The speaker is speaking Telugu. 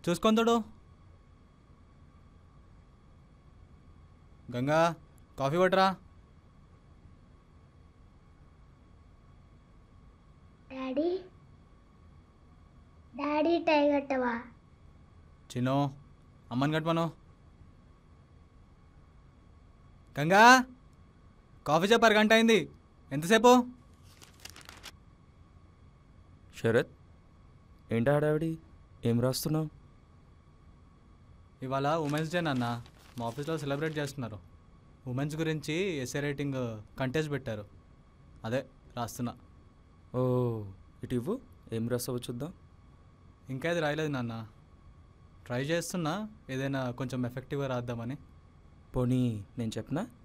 చూసుకొని గంగా కాఫీ పట్టరా డాడీ డాడీ టై కట్టవా చిన్నో అమ్మని కట్టమను గంగా కాఫీ చెప్పారు గంట అయింది ఎంతసేపు శరత్ ఏంటి హడావిడి ఏం రాస్తున్నావు ఇవాళ ఉమెన్స్ డే నాన్న మా ఆఫీస్లో సెలబ్రేట్ చేస్తున్నారు ఉమెన్స్ గురించి ఎస్ఏ రైటింగ్ కంటెస్ట్ పెట్టారు అదే రాస్తున్నా ఓ ఇటు ఇవ్వు ఏం రాస్తావో చూద్దాం ఇంకా ఇది రాయలేదు నాన్న ట్రై చేస్తున్నా ఏదైనా కొంచెం ఎఫెక్టివ్గా రాద్దామని పోనీ నేను చెప్పనా